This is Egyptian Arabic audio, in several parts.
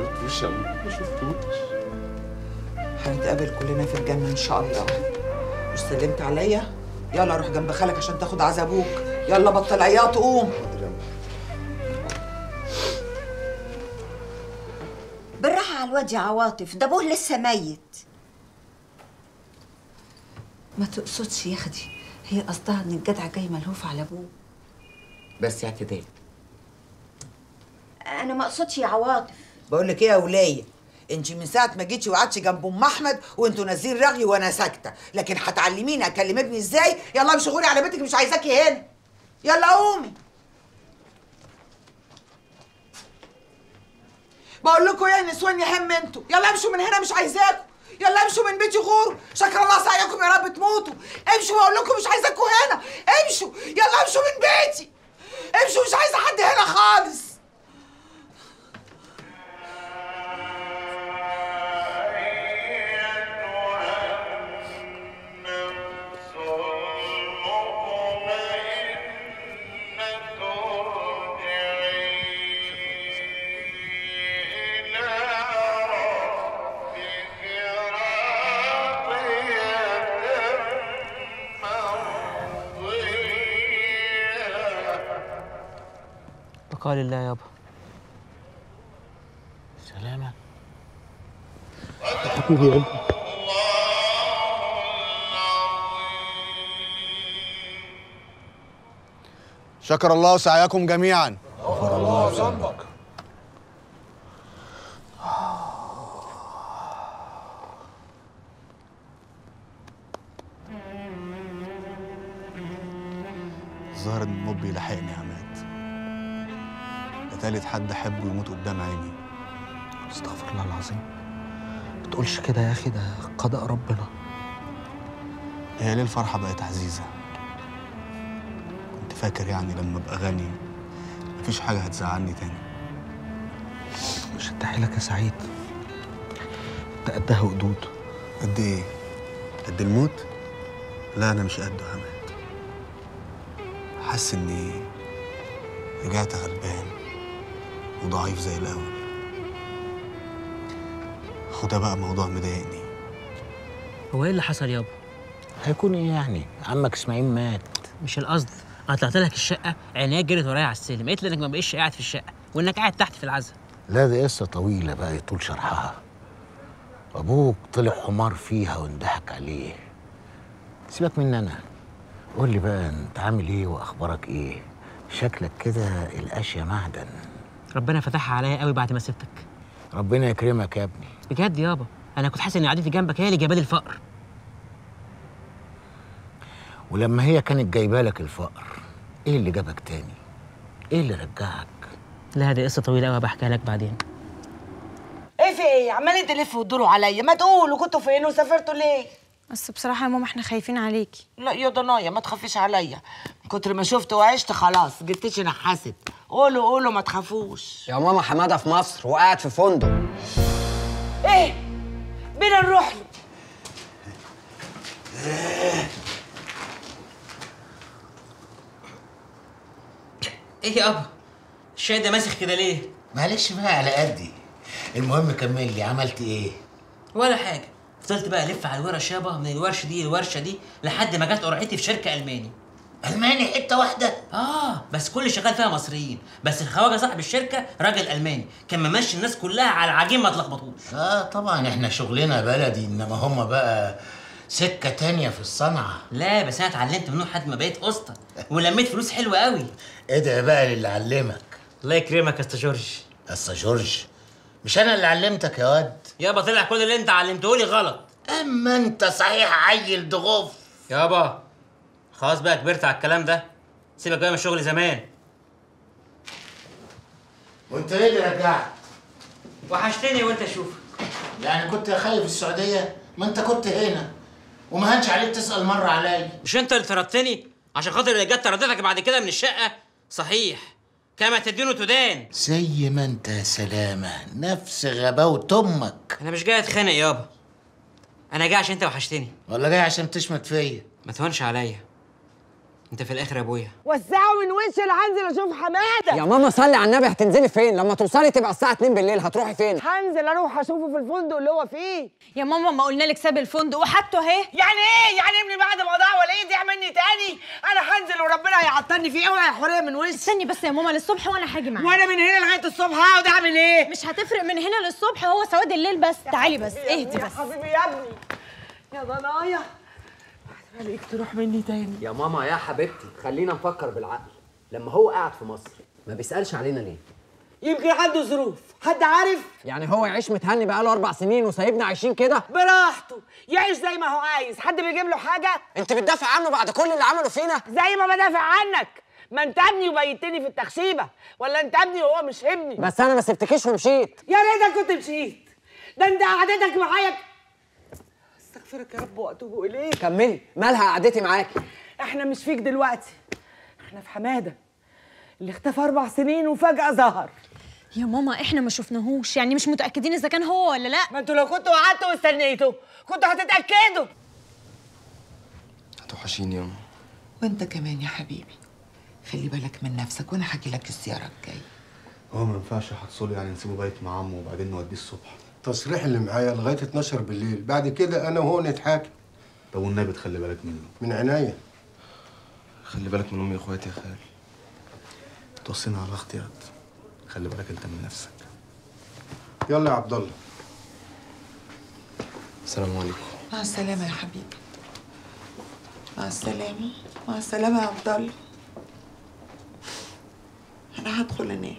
شفتوش يا ابوي ما شفتوش هنتقابل كلنا في الجنة إن شاء الله مش سلمت عليا؟ يلا روح جنب خالك عشان تاخد عزا أبوك يلا بطل عياط قوم بالراحة على الواد يا عواطف ده ابوه لسه ميت ما تقصدش يا اختي هي قصدها ان الجدع جاي ملهوف على ابوه بس يا اعتدال انا ما اقصدش يا عواطف بقول لك ايه يا وليه انت من ساعه ما جيتي وقعدتي جنب ام احمد وانتوا نازلين رغي وانا ساكته لكن هتعلميني اكلم ابني ازاي يلا امشي غوري على بيتك مش عايزاكي هنا يلا قومي بقول لكم ايه يا نسوان يهم انتوا يلا امشوا من هنا مش عايزاكم يلا امشوا من بيتي غوروا شكر الله سعيكم يا رب تموتوا امشوا بقول لكم مش عايزاكم هنا امشوا يلا امشوا من بيتي امشوا مش عايزه حد هنا خالص بقال الله يابا سلامة حبيبي يا ابني شكر الله سعيكم جميعا الظاهر ان الموت بيلاحقني يا عماد ده تالت حد احبه يموت قدام عيني استغفر الله العظيم ما تقولش كده يا اخي ده قضاء ربنا هي ليه الفرحه بقت عزيزه كنت فاكر يعني لما ابقى غني مفيش حاجه هتزعلني تاني مش انت حيلك يا سعيد انت قدها قدود قد ايه قد الموت لا انا مش قده يا عماد حاسس اني رجعت غلبان وضعيف زي الاول وده بقى موضوع مضايقني هو ايه اللي حصل يابا هيكون ايه يعني عمك اسماعيل مات مش القصد انا طلعت لك الشقه عينيا جرت ورايا على السلم قلت لي انك ما بقيتش قاعد في الشقه وانك قاعد تحت في العزا لا دي قصة طويلة بقى يطول شرحها أبوك طلع حمار فيها واندحك عليه سيبك مني أنا قول لي بقى أنت عامل إيه وأخبارك إيه شكلك كده الأشياء معدن ربنا فتحها عليا قوي بعد ما سبتك ربنا يكرمك يا ابني بجد يابا انا كنت حاسس ان قعدتي جنبك هي اللي جابالي الفقر ولما هي كانت جايبه لك الفقر إيه اللي جابك تاني إيه اللي رجعك لا دي قصه طويله قوي بحكيها لك بعدين ايه في ايه عمالين تلفوا وتدوروا عليا ما تقولوا كنتوا فين وسافرتوا ليه بس بصراحة يا ماما احنا خايفين عليكي لا يا ضنايا ما تخافيش عليا من كتر ما شفت وعشت خلاص جتش نحست قولوا قولوا ما تخافوش يا ماما حماده في مصر وقاعد في فندق ايه بينا نروح له ايه يابا الشاي ده ماسخ كده ليه معلش بقى على قدي المهم كمل لي عملت إيه ولا حاجه فضلت بقى الف على الورش يابا من الورشه دي للورشه دي لحد ما جت قرعتي في شركه الماني ألماني حتة واحدة اه بس كل اللي شغال فيها مصريين بس الخواجه صاحب الشركه راجل الماني كان ممشي الناس كلها على العجين ما تلخبطوش اه طبعا احنا شغلنا بلدي انما هم بقى سكة تانية في الصنعة لا بس انا اتعلمت منه لحد ما بقيت اسطى ولميت فلوس حلوه قوي ادعي بقى للي علمك الله يكرمك يا اسطى جورج اسطى جورج مش انا اللي علمتك يا واد يابا طلع كل اللي انت علمته لي غلط اما انت صحيح عيل ضغوف يابا خلاص بقى كبرت على الكلام ده سيبك بقى من الشغل زمان وانت ايه اللي رجعك وحشتني وانت اشوفك يعني كنت خايف السعودية ما انت كنت هنا وما هنش عليك تسأل مرة عليا مش انت اللي طردتني عشان خاطر اللي جت طردتك بعد كده من الشقه صحيح كما تدين تدان زي ما انت يا سلامة نفس غباوة امك انا مش جاي اتخانق يابا انا جاي عشان انت وحشتني ولا جاي عشان تشمت فيا ما تهونش عليا انت في الاخر يا ابويا وسعوا من وشي انا هنزل اشوف حماده يا ماما صلي على النبي هتنزلي فين لما توصلي تبقى الساعه 2 بالليل هتروحي فين هنزل اروح اشوفه في الفندق اللي هو فيه يا ماما ما قلنا لك ساب الفندق وحاجته اهي يعني ايه يعني ابني بعد ما ضاع ولا ايه يضيع مني تاني انا هنزل وربنا هيعطلني فيه اوعى يا حوريه من وشي استني بس يا ماما للصبح وانا هاجي معاك وانا من هنا لغايه الصبح هقعد اعمل ايه مش هتفرق من هنا للصبح هو سواد الليل بس تعالي بس اهدي يا بس حبيبي يا ابني يا ضنايا عليك تروح مني تاني يا ماما يا حبيبتي خلينا نفكر بالعقل لما هو قاعد في مصر ما بيسالش علينا ليه يمكن عنده ظروف حد عارف يعني هو يعيش متهني بقاله اربع سنين وسايبنا عايشين كده براحته يعيش زي ما هو عايز حد بيجيب له حاجه انت بتدافع عنه بعد كل اللي عمله فينا زي ما بدافع عنك ما انت ابني وبيتني في التخشيبه ولا انت ابني وهو مش ابني بس انا ما سبتكيش ومشيت يا ريتك كنت مشيت ده انت قعدتك معايا استغفرك يا رب واتوب اليك كملي مالها قعدتي معاكي احنا مش فيك دلوقتي احنا في حماده اللي اختفى اربع سنين وفجاه ظهر يا ماما احنا ما شفناهوش يعني مش متاكدين اذا كان هو ولا لا ما انتوا لو كنتوا قعدتوا واستنيتوا كنتوا هتتاكدوا هتوحشيني يا وانت كمان يا حبيبي خلي بالك من نفسك وانا هاجي لك الزياره الجايه هو ما ينفعش يا حتصولي يعني نسيبه بايت مع عمه وبعدين نوديه الصبح التصريح اللي معايا لغايه 12 بالليل بعد كده انا وهو نتحاكم طب والنبي تخلي بالك منه من عناية خلي بالك من امي واخواتي يا خال توصينا على اختيار خلي بالك انت من نفسك يلا يا عبد الله السلام عليكم مع السلامه يا حبيبي مع السلامه مع السلامه يا عبد الله انا هدخل انام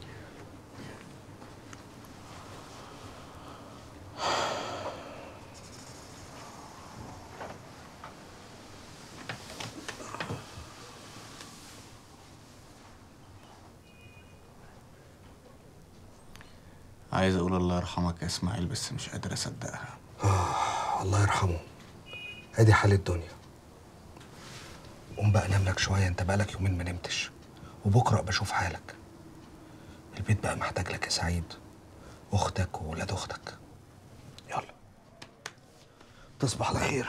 عايز اقول الله يرحمك يا اسماعيل بس مش قادر اصدقها الله يرحمه ادي حال الدنيا قوم بقى نام لك شويه انت بقالك يومين ما نمتش وبكره بشوف حالك البيت بقى محتاج لك يا سعيد اختك وولاد اختك يلا تصبح على خير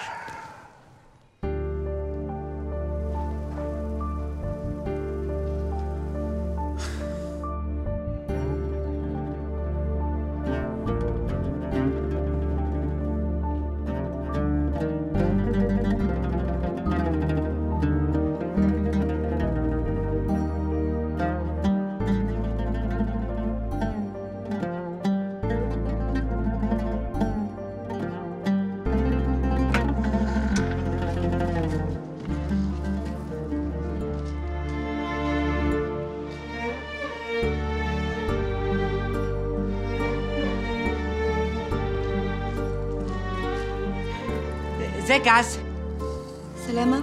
ازيك يا عزه سلامة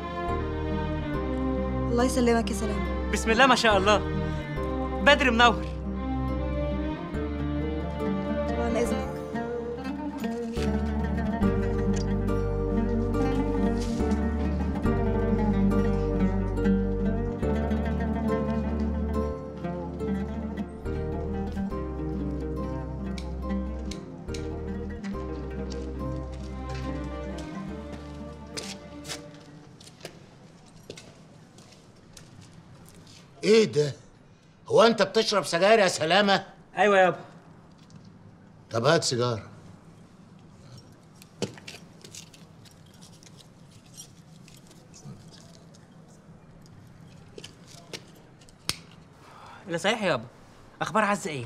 الله يسلمك يا سلامة بسم الله ما شاء الله بدر منور طبعا إذنك ايه ده هو انت بتشرب سجاير يا سلامه ايوه يابا طب هات سيجاره لا صحيح يابا اخبار عزه ايه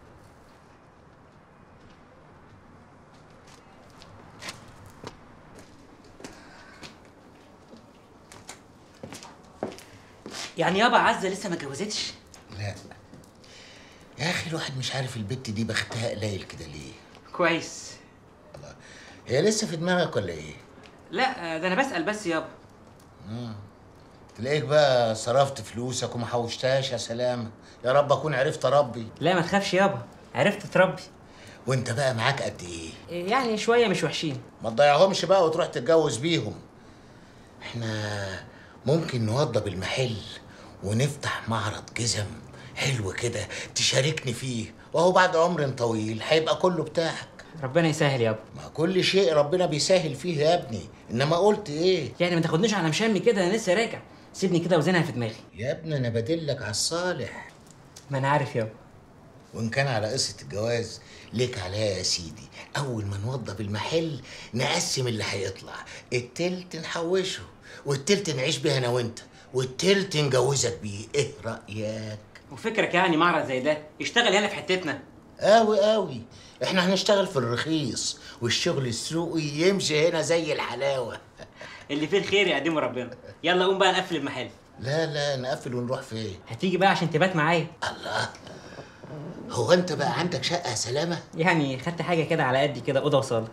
يعني يابا عزه لسه ما اتجوزتش لا يا اخي الواحد مش عارف البت دي بختها قليل كده ليه كويس هي لسه في دماغك ولا ايه لا ده انا بسال بس يابا تلاقيك بقى صرفت فلوسك وما حوشتهاش يا سلامه يا رب اكون عرفت اربي لا ما تخافش يابا عرفت تربي وانت بقى معاك قد ايه يعني شويه مش وحشين ما تضيعهمش بقى وتروح تتجوز بيهم احنا ممكن نوضب المحل ونفتح معرض جزم حلو كده تشاركني فيه وهو بعد عمر طويل هيبقى كله بتاعك ربنا يسهل يابا ما كل شيء ربنا بيسهل فيه يا ابني انما قلت ايه يعني ما تاخدنيش على مشامي كده انا لسه راجع سيبني كده وزنها في دماغي يا ابني انا بدلك على الصالح ما انا عارف يابا وان كان على قصه الجواز ليك عليها يا سيدي اول ما نوضب المحل نقسم اللي هيطلع التلت نحوشه والتلت نعيش بيه انا وانت والتلت نجوزك بيه ايه رايك وفكرك يعني معرض زي ده يشتغل هنا في حتتنا قوي قوي احنا هنشتغل في الرخيص والشغل السوقي يمشي هنا زي الحلاوه اللي فيه الخير يقدمه ربنا يلا قوم بقى نقفل المحل لا لا نقفل ونروح فين هتيجي بقى عشان تبات معايا الله هو انت بقى عندك شقه يا سلامه يعني خدت حاجه كده على قدي كده اوضه وصاله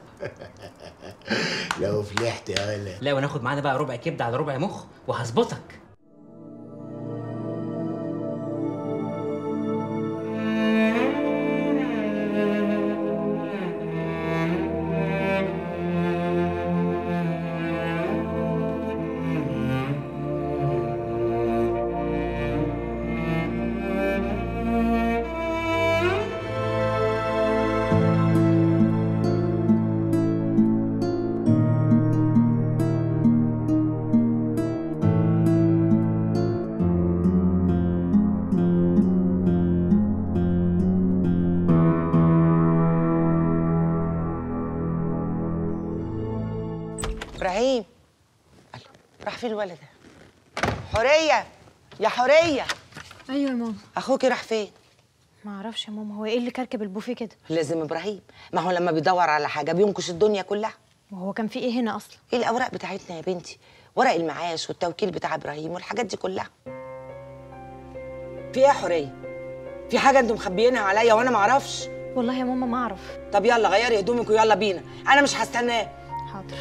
لو فلحت يا ولا لا وناخد معانا بقى ربع كبده على ربع مخ وهظبطك ابراهيم الله، راح فين الولد ده حوريه يا حوريه ايوه يا ماما اخوكي راح فين ما اعرفش يا ماما هو ايه اللي كركب البوفيه كده لازم ابراهيم ما هو لما بيدور على حاجه بينكش الدنيا كلها وهو كان في ايه هنا اصلا ايه الاوراق بتاعتنا يا بنتي ورق المعاش والتوكيل بتاع ابراهيم والحاجات دي كلها في ايه يا حوريه في حاجه انتوا مخبيينها عليا وانا ما اعرفش والله يا ماما ما اعرف طب يلا غيري هدومك ويلا بينا انا مش هستناه حاضر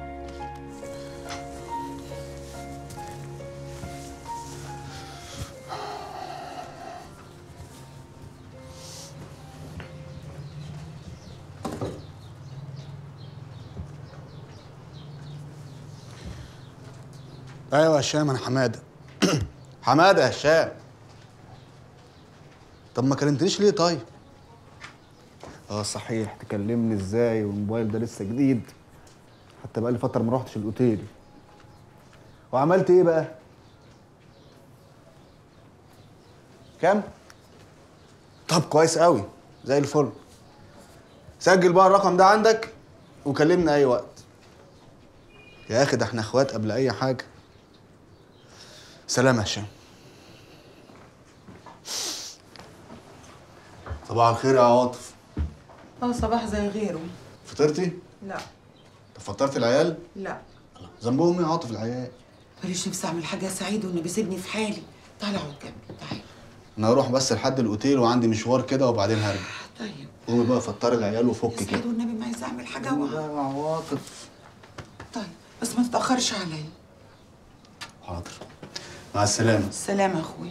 ايوه يا هشام انا حماده حماده يا هشام طب ما كلمتنيش ليه طيب اه صحيح تكلمني ازاي والموبايل ده لسه جديد حتى بقالي فتره ما روحتش الاوتيل وعملت ايه بقى كام طب كويس قوي زي الفل سجل بقى الرقم ده عندك وكلمني اي وقت يا اخي ده احنا اخوات قبل اي حاجه سلام يا هشام صباح الخير يا عاطف اه صباح زي غيره فطرتي لا طب فطرت العيال لا ذنبهم ايه يا عاطف العيال ماليش نفسي اعمل حاجه يا سعيد والنبي سيبني في حالي تعالى اقعد جنبي تعالى انا هروح بس لحد الاوتيل وعندي مشوار كده وبعدين هرجع طيب قومي بقى فطري العيال وفك يا سعيد كده والنبي ما عايزه اعمل حاجه لا وقع يا عواطف طيب بس ما تتاخرش عليا حاضر مع السلامه سلام يا اخويا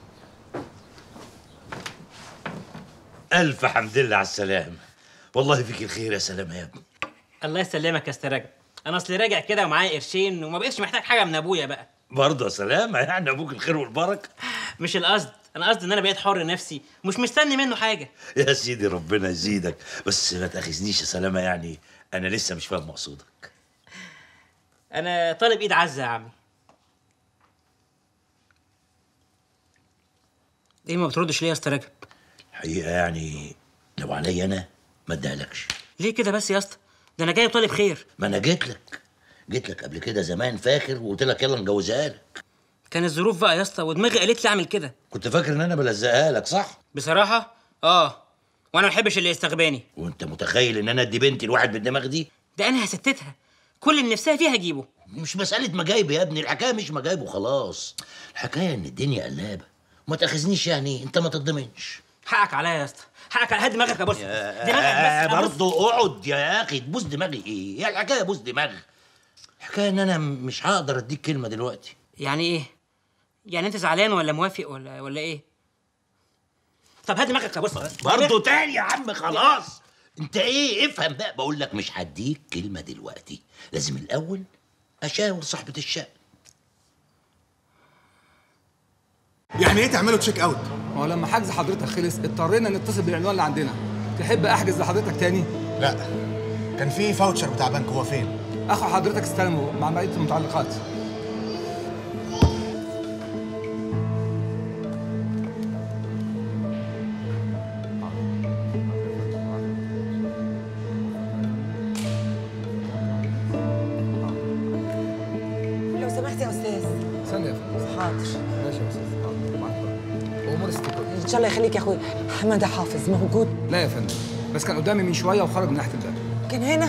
ألف حمد لله على السلامة والله فيك الخير يا سلامة يا ابني الله يسلمك يا استاذ رجب انا اصلي راجع كده ومعايا قرشين وما بقتش محتاج حاجه من ابويا بقى برضه يا سلامة يعني أبوك الخير والبركة مش القصد انا قصدي ان انا بقيت حر نفسي مش مستني منه حاجه يا سيدي ربنا يزيدك بس ما تاخذنيش يا سلامة يعني أنا لسه مش فاهم مقصودك انا طالب ايد عزه يا عمي ايه ما بتردش ليه يا اسطى رجب الحقيقة يعني لو عليا أنا ما اديهالكش ليه كده بس يا اسطى ده انا جاي طالب خير ما أنا جيت لك جيت لك قبل كده زمان فاكر وقلت لك يلا نجوزها لك كان الظروف بقى يا اسطى ودماغي قالت لي اعمل كده كنت فاكر إن أنا بلزقها لك صح؟ بصراحه اه وانا ما بحبش اللي يستغباني وأنت متخيل إن أنا أدي بنتي لواحد بالدماغ دي؟ ده انا هستتها كل اللي نفسها فيها هجيبه مش مسألة مجايب يا ابني الحكاية مش مجايب وخلاص الحكاية إن الدنيا قلابة وما تاخذنيش يعني أنت ما تضمنش حقك عليا يا اسطى حقك على هات دماغك يا بص آه دماغك بس أبص. برضه اقعد يا اخي تبوس دماغي ايه؟ هي الحكايه بوس دماغ الحكايه ان انا مش هقدر اديك كلمه دلوقتي يعني ايه يعني انت زعلان ولا موافق ولا ولا ايه طب هات دماغك يا بص برضه تاني يا عم خلاص انت ايه افهم بقى بقول لك مش هديك كلمه دلوقتي لازم الاول اشاور صاحبه الشقه يعني ايه تعملوا تشيك اوت؟ ما هو لما حجز حضرتك خلص اضطرينا نتصل بالعنوان اللي عندنا تحب احجز لحضرتك تاني؟ لا كان في فاوتشر بتاع بنك هو فين؟ اخو حضرتك استلمه مع بقيه المتعلقات شاء الله يخليك يا اخويا حماده حافظ موجود لا يا فندم بس كان قدامي من شويه وخرج من ناحيه الباب كان هنا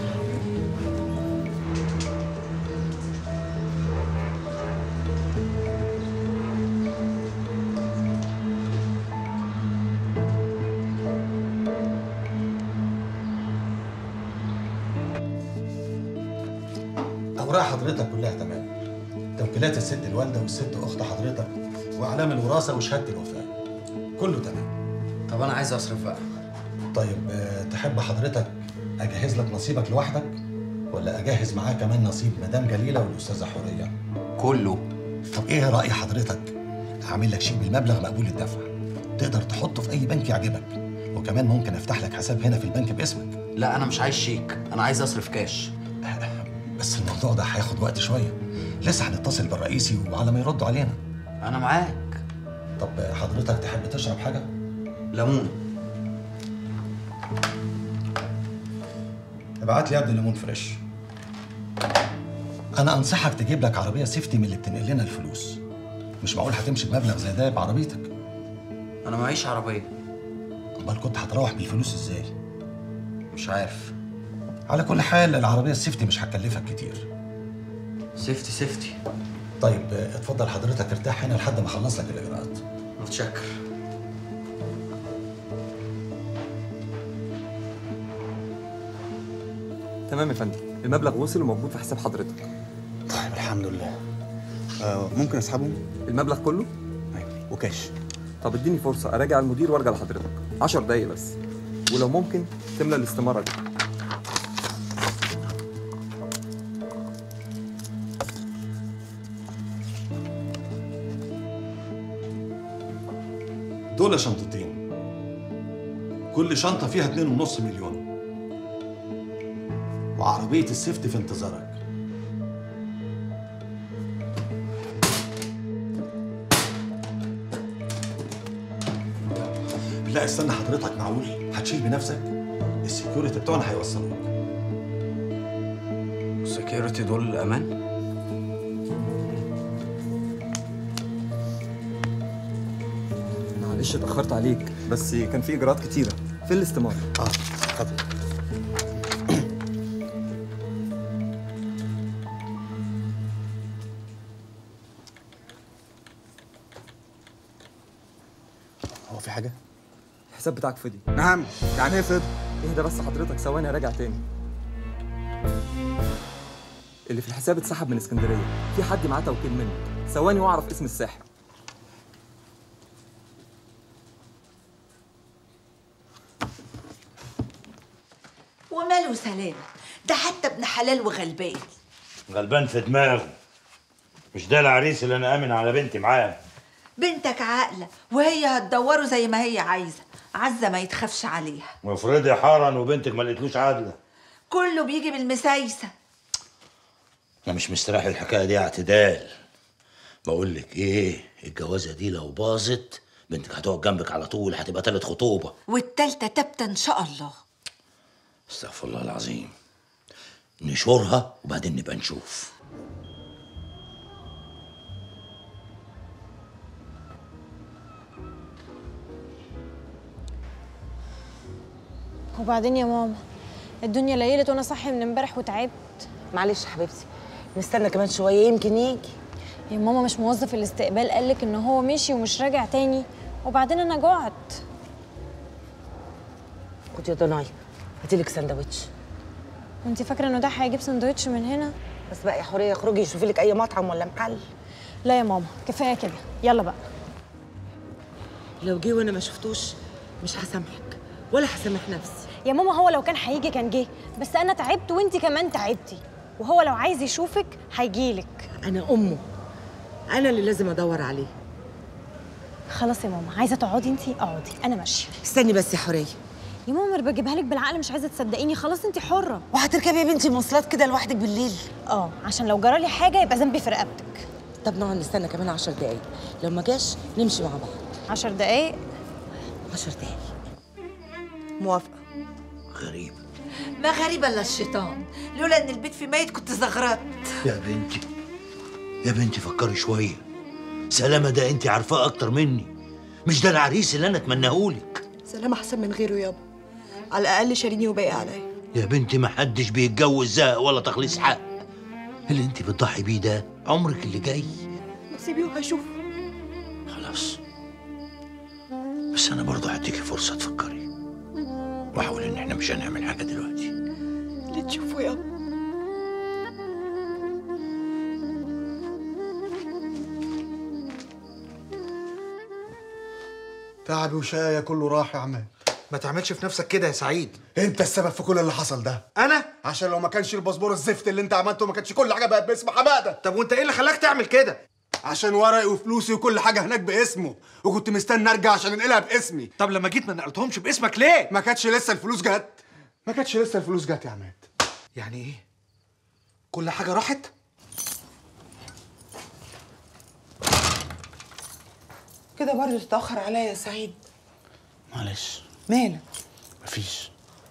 أوراق حضرتك كلها تمام توكيلات الست الوالدة والست أخت حضرتك وأعلام الوراثة وشهادة الوفاة كله تمام طب انا عايز اصرف بقى طيب آه، تحب حضرتك أجهز لك نصيبك لوحدك ولا أجهز معاه كمان نصيب مدام جليلة والأستاذة حورية كله طب إيه رأي حضرتك أعمل لك شيك بالمبلغ مقبول الدفع تقدر تحطه في أي بنك يعجبك وكمان ممكن أفتح لك حساب هنا في البنك باسمك لا انا مش عايز شيك انا عايز اصرف كاش بس الموضوع ده هياخد وقت شوية لسه هنتصل بالرئيسي وعلى ما يردوا علينا انا معاك طب حضرتك تحب تشرب حاجة؟ ليمون ابعت لي يا ابني ليمون فريش انا انصحك تجيب لك عربيه سيفتي من اللي بتنقل لنا الفلوس مش معقول هتمشي بمبلغ زي ده بعربيتك انا معيش عربيه امال كنت هتروح بالفلوس ازاي مش عارف على كل حال العربيه السيفتي مش هتكلفك كتير سيفتي سيفتي طيب آه، اتفضل حضرتك ارتاح هنا لحد ما اخلص لك الاجراءات متشكر تمام يا فندم المبلغ وصل وموجود في حساب حضرتك طيب الحمد لله آه ممكن اسحبه المبلغ كله ايوه وكاش طب اديني فرصه اراجع المدير وارجع لحضرتك 10 دقايق بس ولو ممكن تملى الاستماره دي دول شنطتين كل شنطه فيها اتنين ونص مليون وعربيه السيفتي في انتظارك لا استنى حضرتك معقول هتشيل بنفسك السكيورتي بتوعنا هيوصلوك السكيورتي دول امان معلش اتاخرت عليك بس كان في اجراءات كتيره في الاستماره اه اتفضل هو في حاجه الحساب بتاعك فضي نعم يعني ايه فضل اهدى بس حضرتك ثواني راجع تاني اللي في الحساب اتسحب من اسكندريه في حد معاه توكيل منك ثواني واعرف اسم الساحب وماله سلام ده حتى ابن حلال وغلبان غلبان في دماغه مش ده العريس اللي انا امن على بنتي معاه بنتك عاقله وهي هتدوره زي ما هي عايزه عزه ما يتخافش عليها وافرضي حارا وبنتك ما لقيتلوش عادله كله بيجي بالمسايسه انا مش مستريح الحكايه دي اعتدال بقول لك ايه الجوازه دي لو باظت بنتك هتقعد جنبك على طول هتبقى تالت خطوبه والتالتة تابتة ان شاء الله استغفر الله العظيم نشورها وبعدين نبقى نشوف وبعدين يا ماما الدنيا ليلت وانا صاحيه من امبارح وتعبت معلش يا حبيبتي نستنى كمان شويه يمكن يجي يا ماما مش موظف الاستقبال قالك ان هو مشي ومش راجع تاني وبعدين انا جعت خد يا ضناي هاتيلك سندوتش وانت فاكره انه ده هيجيب سندوتش من هنا بس بقى يا حوريه اخرجي شوفي لك اي مطعم ولا محل لا يا ماما كفايه كده يلا بقى لو جه وانا ما شفتوش مش هسامحك ولا هسامح نفسي يا ماما هو لو كان هيجي كان جه بس انا تعبت وانت كمان تعبتي وهو لو عايز يشوفك هيجيلك انا امه انا اللي لازم ادور عليه خلاص يا ماما عايزه تقعدي انت اقعدي انا ماشيه استني بس يا حوريه يا ماما انا بجيبها لك بالعقل مش عايزه تصدقيني خلاص انت حره وهتركبي يا بنتي مواصلات كده لوحدك بالليل اه عشان لو جرالي حاجه يبقى ذنبي في رقبتك طب نقعد نستنى كمان عشر دقايق لو ما جاش نمشي مع بعض عشر دقايق عشر دقايق موافقه غريب ما غريب الا الشيطان لولا ان البيت في ميت كنت زغرت يا بنتي يا بنتي فكري شويه سلامه ده انت عارفاه اكتر مني مش ده العريس اللي انا اتمناهولك سلام احسن من غيره يابا على الاقل شاريني وباقي عليا يا بنتي ما حدش بيتجوز زهق ولا تخليص حق اللي انت بتضحي بيه ده عمرك اللي جاي نصيبي وهشوف خلاص بس انا برضه هديكي فرصه تفكري واحاول ان احنا مش هنعمل حاجه دلوقتي اللي تشوفه يابا تعبي وشاية كله راح يا عماد ما تعملش في نفسك كده يا سعيد انت السبب في كل اللي حصل ده انا عشان لو ما كانش الباسبور الزفت اللي انت عملته ما كانتش كل حاجه بقت باسم حماده طب وانت ايه اللي خلاك تعمل كده عشان ورقي وفلوسي وكل حاجه هناك باسمه وكنت مستني ارجع عشان انقلها باسمي طب لما جيت ما نقلتهمش باسمك ليه ما كانتش لسه الفلوس جت ما كانتش لسه الفلوس جت يا عماد يعني ايه كل حاجه راحت كده برضه تتأخر عليا يا سعيد معلش مالك مفيش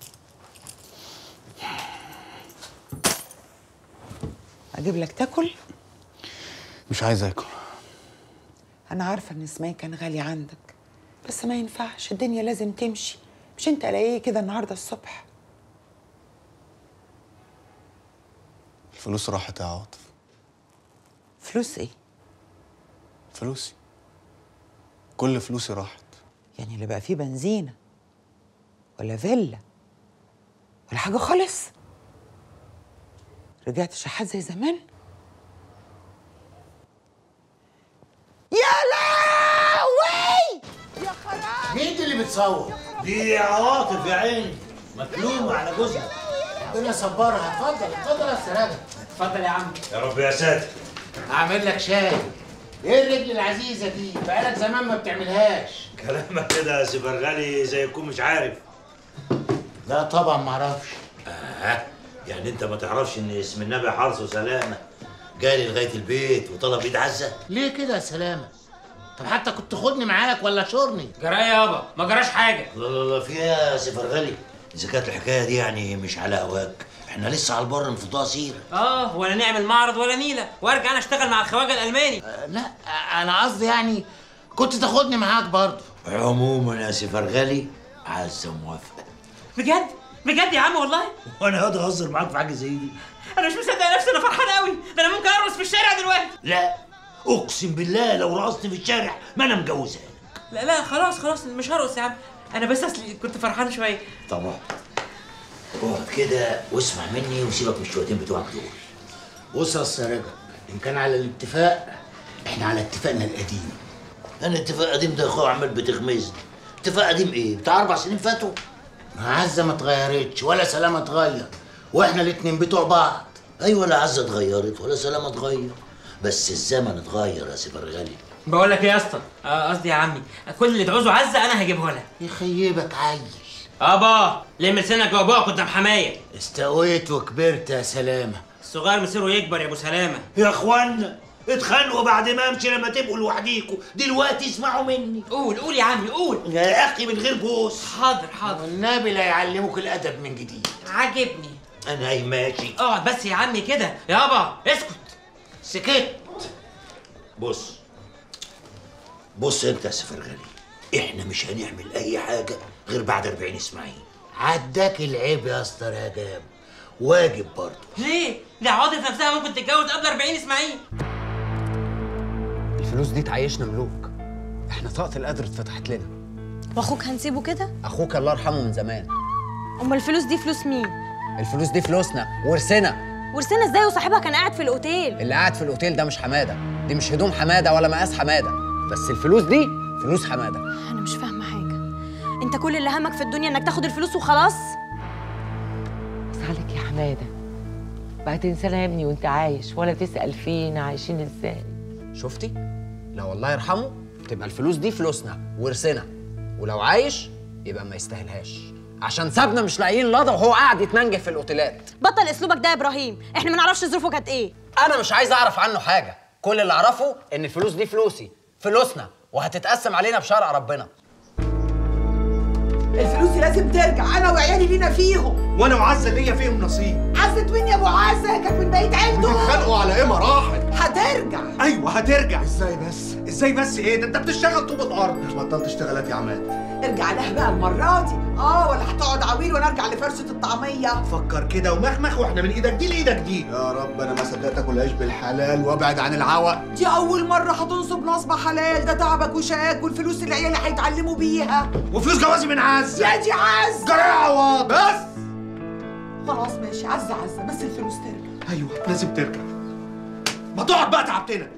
اجيب لك تاكل مش عايز اكل انا عارفه ان اسماعيل كان غالي عندك بس ما ينفعش الدنيا لازم تمشي مش انت الاقيه كده النهارده الصبح الفلوس راحت يا عاطف فلوس ايه فلوسي كل فلوسي راحت يعني اللي بقى فيه بنزينه ولا فيلا ولا حاجه خالص رجعت شحات زي زمان يا لهوي يا خراب مين اللي بتصور؟ دي عواطف يا عيني مكلومة على جوزها ربنا يصبرها اتفضل اتفضل يا سراجة اتفضل يا عم يا رب يا ساتر هعمل لك شاي ايه الرجل العزيزة دي بقالك زمان ما بتعملهاش كلامك كده يا سفرغالي زي يكون مش عارف لا طبعا ما اعرفش آه يعني انت ما تعرفش ان اسم النبي حرص وسلامة جالي لغاية البيت وطلب ايد عزة ليه كده يا سلامة طب حتى كنت خدني معاك ولا شورني جرايه يابا ما جراش حاجه لا لا لا في ايه يا سفرغالي اذا كانت الحكاية دي يعني مش على هواك احنا لسه على البر نفضها سيرة اه ولا نعمل معرض ولا نيله وارجع انا اشتغل مع الخواجه الالماني لا انا قصدي يعني كنت تاخدني معاك برضه عموما يا سفرغالي عزة موافقة بجد بجد يا عم والله وانا هقعد اهزر معاك في حاجة زي دي انا مش مصدق نفسي انا فرحان قوي ده انا ممكن ارقص في الشارع دلوقتي لا اقسم بالله لو رقصت في الشارع ما انا مجوزها لا لا خلاص خلاص مش هرقص يا عم انا بس اصلي كنت فرحان شويه طبعا اقعد كده واسمع مني وسيبك من الشويتين بتوعك دول بص يا أستاذ رجب ان كان على الاتفاق احنا على اتفاقنا القديم انا اتفاق قديم ده يا اخويا عمال بتغمزني اتفاق قديم ايه بتاع اربع سنين فاتوا ما عزه ما اتغيرتش ولا سلامه اتغير واحنا الاتنين بتوع بعض ايوه لا عزه اتغيرت ولا سلامه اتغير بس الزمن اتغير يا سفرغالي بقول لك ايه يا اسطى آه، قصدي يا عمي كل اللي تعوزه عزه انا هجيبه لك يخيبك عيل ابا لم لسانك يا ابوك قدام حمايه استويت وكبرت يا سلامه الصغير مصيره يكبر يا ابو سلامه يا اخوانا اتخانقوا بعد ما امشي لما تبقوا لوحديكوا دلوقتي اسمعوا مني قول قول يا عمي قول يا اخي من غير بوس حاضر حاضر والنبي لا يعلموك الادب من جديد عاجبني انا هي ماشي اقعد بس يا عمي كده يابا اسكت سكت بص بص انت يا سفرغالي احنا مش هنعمل اي حاجه غير بعد 40 اسماعيل عداك العيب يا اسطى رجب واجب برضه ليه؟ ده عاطف نفسها ممكن تتجوز قبل 40 اسماعيل الفلوس دي تعيشنا ملوك احنا طاقة القدر اتفتحت لنا واخوك هنسيبه كده اخوك الله يرحمه من زمان امال الفلوس دي فلوس مين الفلوس دي فلوسنا ورثنا ورثنا ازاي وصاحبها كان قاعد في الاوتيل اللي قاعد في الاوتيل ده مش حماده دي مش هدوم حماده ولا مقاس حماده بس الفلوس دي فلوس حماده انا مش فاهمه حاجه انت كل اللي همك في الدنيا انك تاخد الفلوس وخلاص بس عليك يا حماده بقى تنسانا يا ابني وانت عايش ولا تسال فينا عايشين ازاي شفتي لو الله يرحمه تبقى الفلوس دي فلوسنا ورثنا ولو عايش يبقى ما يستاهلهاش عشان سابنا مش لاقيين لضا وهو قاعد يتمنجف في الاوتيلات بطل اسلوبك ده يا ابراهيم احنا ما نعرفش ظروفه كانت ايه انا مش عايز اعرف عنه حاجه كل اللي اعرفه ان الفلوس دي فلوسي فلوسنا وهتتقسم علينا بشرع ربنا الفلوس دي لازم ترجع انا وعيالي لينا فيهم وانا وعزه ليا فيهم نصيب عزة مين يا ابو عزة كانت من بقية عيلته بيتخانقوا على ايه مراحل هترجع ايوه هترجع ازاي بس ازاي بس ايه ده انت بتشتغل طوب الارض بطلت اشتغلات يا عماد ارجع لها بقى المرة دي اه ولا هتقعد عويل وانا ارجع لفرشة الطعمية فكر كده ومخمخ واحنا من ايدك دي لايدك دي يا رب انا ما صدقت اكل عيش بالحلال وابعد عن العوق دي أول مرة هتنصب نصب حلال ده تعبك وشقاك والفلوس اللي عيالي هيتعلموا بيها وفلوس جوازي من عز يا دي عز جرى عوض بس خلاص ماشي عزة عزة بس الفلوس ترجع ايوه لازم ترجع ما تقعد بقى تعبتنا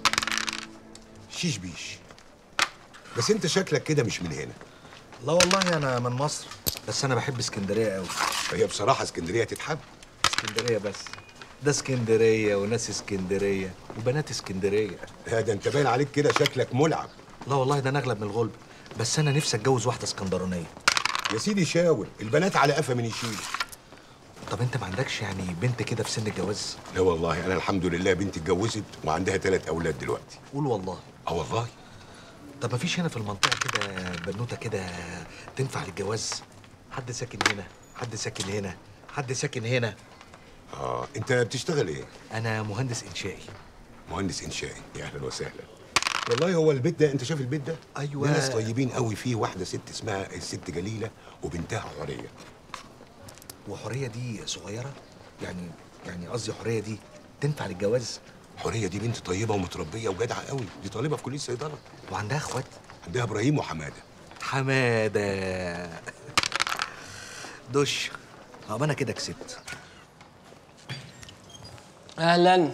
شيش بيش بس انت شكلك كده مش من هنا لا والله انا من مصر بس انا بحب اسكندريه قوي هي بصراحه اسكندريه تتحب اسكندريه بس ده اسكندريه وناس اسكندريه وبنات اسكندريه لا ده انت باين عليك كده شكلك ملعب لا والله ده انا اغلب من الغلب بس انا نفسي اتجوز واحده اسكندرانيه يا سيدي شاور البنات على قفا من يشيل طب انت ما عندكش يعني بنت كده في سن الجواز لا والله انا الحمد لله بنتي اتجوزت وعندها ثلاث اولاد دلوقتي قول والله اه والله طب ما فيش هنا في المنطقه كده بنوته كده تنفع للجواز حد ساكن هنا حد ساكن هنا حد ساكن هنا اه انت بتشتغل ايه انا مهندس انشائي مهندس انشائي يا اهلا وسهلا والله هو البيت ده انت شايف البيت ده أيوة. ده ناس طيبين قوي فيه واحده ست اسمها الست جليله وبنتها حوريه وحوريه دي صغيره يعني يعني قصدي حوريه دي تنفع للجواز حوريه دي بنت طيبه ومتربيه وجدعه قوي دي طالبه في كليه صيدله وعندها اخوات عندها ابراهيم وحماده حماده دش طب انا كده كسبت اهلا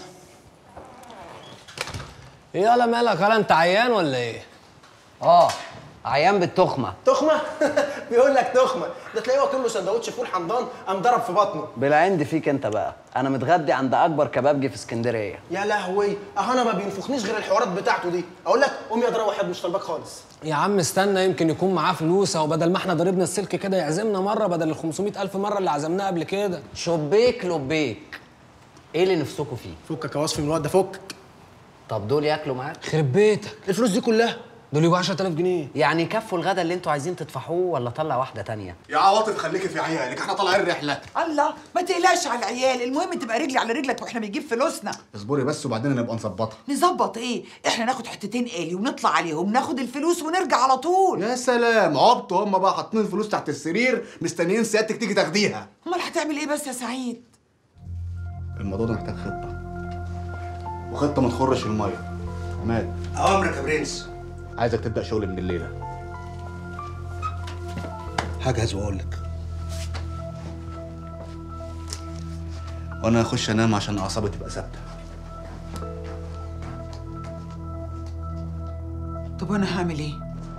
ايه يالا مالك يالا انت عيان ولا ايه؟ اه عيان بالتخمه تخمه بيقول لك تخمه ده تلاقيه واكل له سندوتش فول حمضان قام ضرب في بطنه بالعند فيك انت بقى انا متغدي عند اكبر كبابجي في اسكندريه يا لهوي اهو انا ما بينفخنيش غير الحوارات بتاعته دي اقول لك قوم يا دراوي واحد مش طالباك خالص يا عم استنى يمكن يكون معاه فلوس او بدل ما احنا ضربنا السلك كده يعزمنا مره بدل ال 500 الف مره اللي عزمناها قبل كده شبيك لبيك ايه اللي نفسكوا فيه فكك يا وصفي من الواد ده فكك طب دول ياكلوا معاك خرب بيتك الفلوس دي كلها دول يبقوا 10000 جنيه يعني يكفوا الغدا اللي انتوا عايزين تدفعوه ولا طلع واحده تانية يا عواطف خليكي في عيالك احنا طالعين رحله الله ما تقلقش على العيال المهم تبقى رجلي على رجلك واحنا بنجيب فلوسنا اصبري بس وبعدين نبقى نظبطها نظبط ايه احنا ناخد حتتين آلي ونطلع عليهم ناخد الفلوس ونرجع على طول يا سلام عبطوا هم بقى حاطين الفلوس تحت السرير مستنيين سيادتك تيجي تاخديها امال هتعمل ايه بس يا سعيد الموضوع ده محتاج خطه وخطه ما تخرش الميه عماد اوامرك يا برنس عايزك تبدا شغل من الليله هجهز واقول لك وانا هخش انام عشان اعصابي تبقى ثابته طب وانا هعمل ايه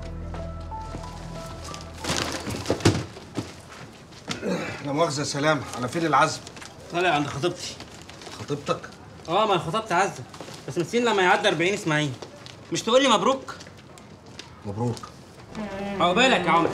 لا مؤاخذه يا سلام على فين العزم طالع عند خطيبتي خطيبتك اه ما الخطيبة عزة بس نسيين لما يعدي 40 اسماعيل مش تقول لي مبروك مبروك عقبالك يا عمر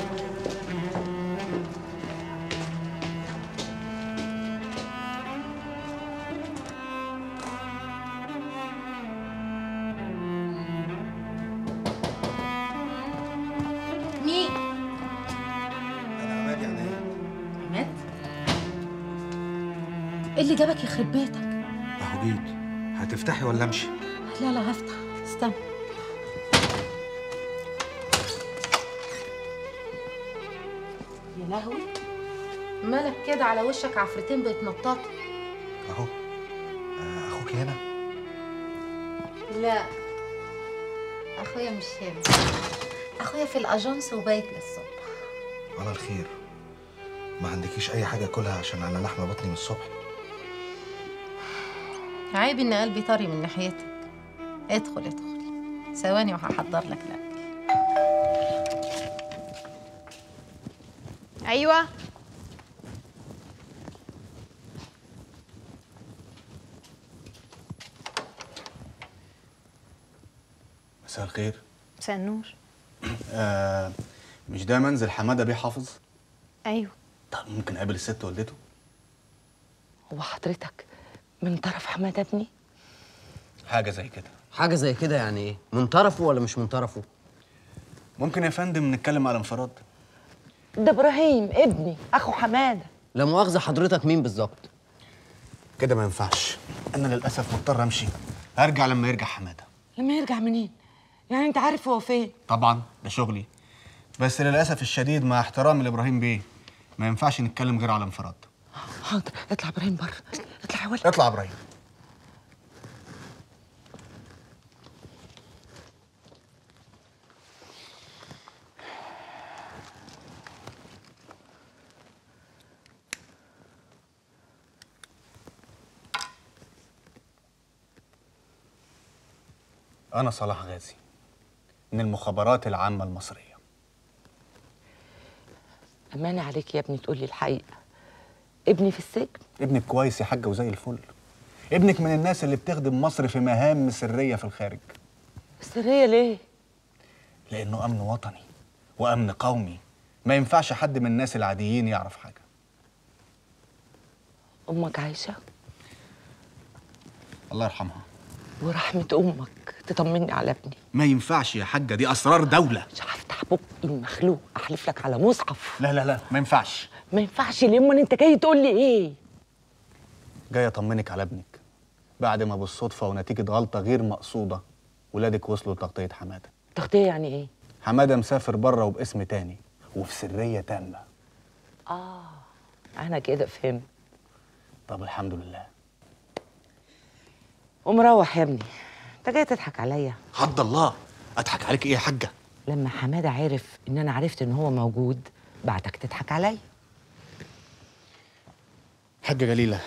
مين؟ انا عماد يعني ايه عماد؟ ايه اللي جابك يخرب بيتك؟ اهو جيت هتفتحي ولا امشي لا لا هفتح استنى يا لهوي مالك كده على وشك عفرتين بيتنططوا اهو آه، اخوك هنا لا اخويا مش هنا اخويا في الاجانس وبايت للصبح على الخير ما عندكيش اي حاجه اكلها عشان انا لحمه بطني من الصبح عيب ان قلبي طري من ناحيتك ادخل ادخل ثواني وهحضر لك الاكل ايوه مساء الخير مساء النور آه مش ده منزل حماده بيه حافظ ايوه طب ممكن اقابل الست والدته هو حضرتك من طرف حماده ابني حاجه زي كده حاجه زي كده يعني ايه من طرفه ولا مش من طرفه ممكن يا فندم نتكلم على انفراد ده ابراهيم ابني اخو حماده لا مؤاخذه حضرتك مين بالظبط كده ما ينفعش انا للاسف مضطر امشي هرجع لما يرجع حماده لما يرجع منين يعني انت عارف هو فين طبعا ده شغلي بس للاسف الشديد مع احترامي لابراهيم بيه ما ينفعش نتكلم غير على انفراد حاضر اطلع ابراهيم بره اطلع يا ولد اطلع يا ابراهيم أنا صلاح غازي من المخابرات العامة المصرية امانه عليك يا ابني تقولي الحقيقه ابني في السجن ابنك كويس يا حاجة وزي الفل ابنك من الناس اللي بتخدم مصر في مهام سرية في الخارج سريه ليه لأنه أمن وطني وأمن قومي ما ينفعش حد من الناس العاديين يعرف حاجة امك عايشه الله يرحمها ورحمه امك تطمني على ابني ما ينفعش يا حاجة دي أسرار دولة مش هفتح بقي المخلوق احلف لك على مصحف لا لا لا ما ينفعش ما ينفعش ليه امال انت جاي تقول لي ايه جاي أطمنك على ابنك بعد ما بالصدفة ونتيجة غلطة غير مقصودة ولادك وصلوا لتغطية حمادة تغطيه يعني ايه حمادة مسافر بره وباسم تاني وفي سرية تامة اه انا كده فهمت طب الحمد لله ومروح يا ابني انت جاي تضحك عليا حد الله أضحك عليك إيه يا حاجة لما حماده عرف ان انا عرفت ان هو موجود بعتك تضحك عليا حاجة جليلة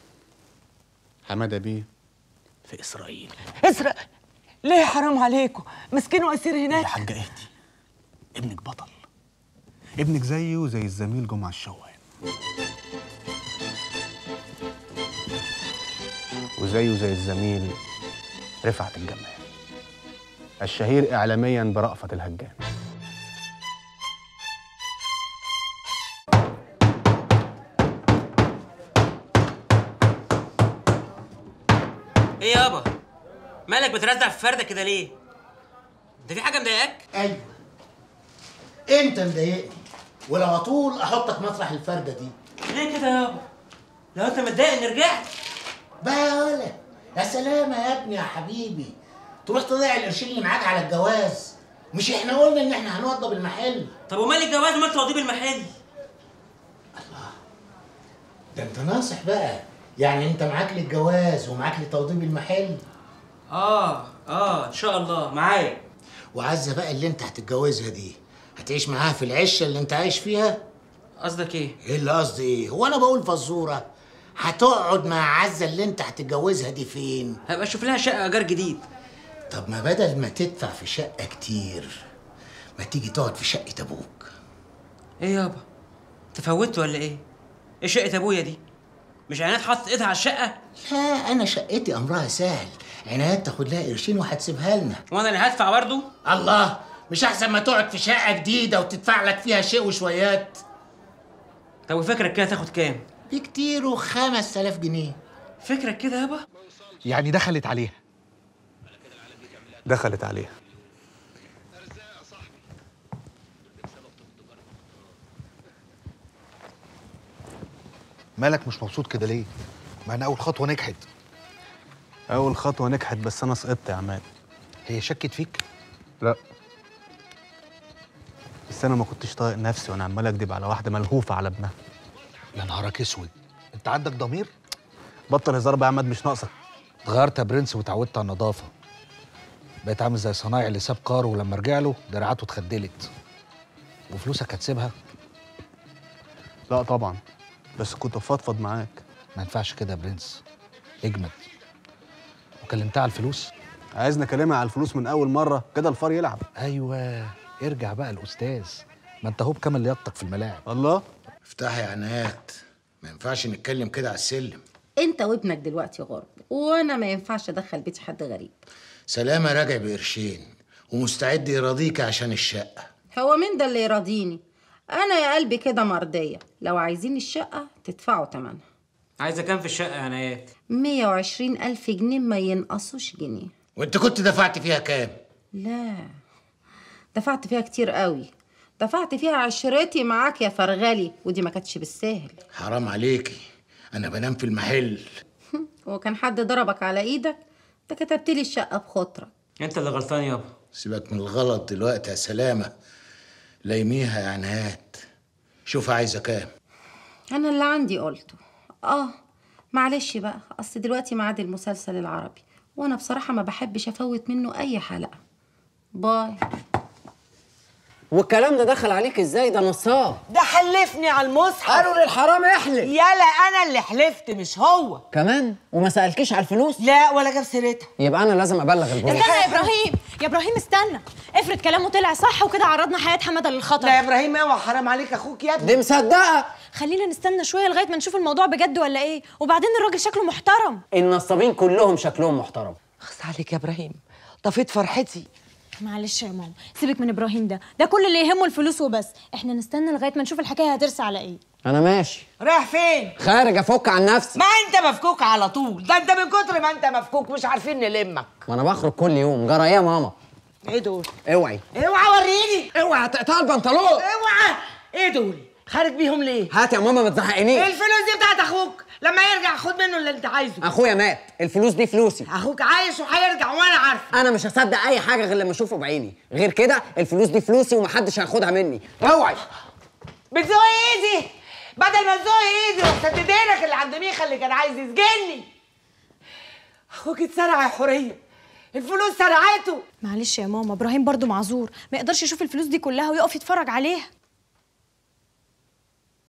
حمادة بيه في إسرائيل اسرق ليه حرام عليكم مسكينه اسير هناك يا حاجة اهدي ابنك بطل ابنك زيه وزي الزميل جمعة الشوان وزيه زي الزميل رفعت الجمال الشهير إعلاميا برأفة الهجان ايه يابا مالك بترزع في فرده كده ليه ده في حاجه مضايقاك ايوه انت مضايقني ولو اطول احطك مطرح الفرده دي ليه كده يابا لو انت متضايق اني رجعت بقى يا ولا يا سلامة يا ابني يا حبيبي تروح تضيع القرشين اللي معاك على الجواز مش احنا قلنا ان احنا هنوضب المحل طب ومال الجواز ومال توضيب المحل ده انت ناصح بقى يعني انت معاك للجواز ومعاك لتوضيب المحل اه اه ان شاء الله معايا وعزة بقى اللي انت هتتجوزها دي هتعيش معاها في العشه اللي انت عايش فيها قصدك ايه ايه اللي قصدي ايه هو انا بقول فزوره هتقعد مع عزة اللي انت هتتجوزها دي فين هبقى اشوف لها شقه ايجار جديد طب ما بدل ما تدفع في شقه كتير ما تيجي تقعد في شقه ابوك ايه يابا تفوت ولا ايه ايه شقه ابويا دي مش عناد حاطط ايدها على الشقه لا انا شقتي امرها سهل عنايات تاخد لها قرشين وهتسيبها لنا وانا اللي هدفع برضه الله مش احسن ما تقعد في شقه جديده وتدفع لك فيها شيء وشويات طب وفكرك كده تاخد كام بكتير وخمس تلاف جنيه فكرك كده يابا يعني دخلت عليها دخلت عليها مالك مش مبسوط كده ليه؟ مع ان اول خطوه نجحت أول خطوة نجحت بس أنا سقطت يا عماد هي شكت فيك؟ لا بس أنا ما كنتش طايق نفسي وأنا عمال أكدب على واحدة ملهوفة على ابنها يا نهارك اسود انت عندك ضمير؟ بطل هزار بقى يا عماد مش ناقصك اتغيرت يا برنس وتعودت على النظافه بقيت عامل زي صنايعي اللي ساب كاره ولما رجع له دراعاته اتخدلت وفلوسك هتسيبها؟ لا طبعا بس كنت بفضفض معاك ما ينفعش كده يا برنس اجمد وكلمتها على الفلوس عايزني اكلمها على الفلوس من اول مره كده الفار يلعب ايوه ارجع بقى الاستاذ ما انت هو بكامل لياقتك في الملاعب الله افتحي يا عنايات ما ينفعش نتكلم كده على السلم انت وابنك دلوقتي غرب وانا ما ينفعش ادخل بيتي حد غريب سلامة راجع بقرشين ومستعد يراضيك عشان الشقة هو مين ده اللي يراضيني انا يا قلبي كده مرضيه لو عايزين الشقه تدفعوا تمنها عايزه كام في الشقه يا عنايات 120 ألف جنيه ما ينقصوش جنيه وانت كنت دفعت فيها كام لا دفعت فيها كتير قوي دفعت فيها عشرتي معاك يا فرغلي ودي ما كانتش بالسهل حرام عليكي انا بنام في المحل هو كان حد ضربك على ايدك انت كتبت لي الشقه بخطرك انت اللي غلطان يابا سيبك من الغلط دلوقتي يا سلامة لايميها يا عنهات شوف عايزة كام انا اللي عندي قلته اه معلش بقى اصل دلوقتي ميعاد المسلسل العربي وانا بصراحه ما بحبش افوت منه اي حلقه باي والكلام ده دخل عليك ازاي ده نصاب ده حلفني على المصحف قالوا للحرام احلف يلا انا اللي حلفت مش هو كمان وما سالكيش على الفلوس لا ولا جاب سيرتها يبقى انا لازم ابلغ البوليس استنى يا ابراهيم يا ابراهيم استنى افرض كلامه طلع صح وكده عرضنا حياه حماده للخطر لا يا ابراهيم اوعى حرام عليك اخوك يا ابني دي مصدقه خلينا نستنى شويه لغايه ما نشوف الموضوع بجد ولا ايه وبعدين الراجل شكله محترم النصابين كلهم شكلهم محترم اخس عليك يا ابراهيم طفيت فرحتي معلش يا ماما سيبك من ابراهيم ده ده كل اللي يهمه الفلوس وبس احنا نستنى لغايه ما نشوف الحكايه هترسى على ايه انا ماشي رايح فين خارج افك عن نفسي ما انت مفكوك على طول ده انت من كتر ما انت مفكوك مش عارفين نلمك وانا بخرج كل يوم جرى ايه يا ماما ايه دول اوعي اوعى وريني اوعى تقطع البنطلون اوعى ايه دول خارج بيهم ليه هات يا ماما ما تزهقنيش الفلوس دي بتاعت اخوك لما يرجع خد منه اللي انت عايزه اخويا مات الفلوس دي فلوسي اخوك عايش وهيرجع وانا عارفه انا مش هصدق اي حاجه غير لما اشوفه بعيني غير كده الفلوس دي فلوسي ومحدش هياخدها مني اوعي بتزوق ايدي بدل ما تزوق ايدي رحت دينك اللي عند ميخا اللي كان عايز يسجني اخوك اتسرع يا حوريه الفلوس سرعته معلش يا ماما ابراهيم برضو معذور ما يقدرش يشوف الفلوس دي كلها ويقف يتفرج عليها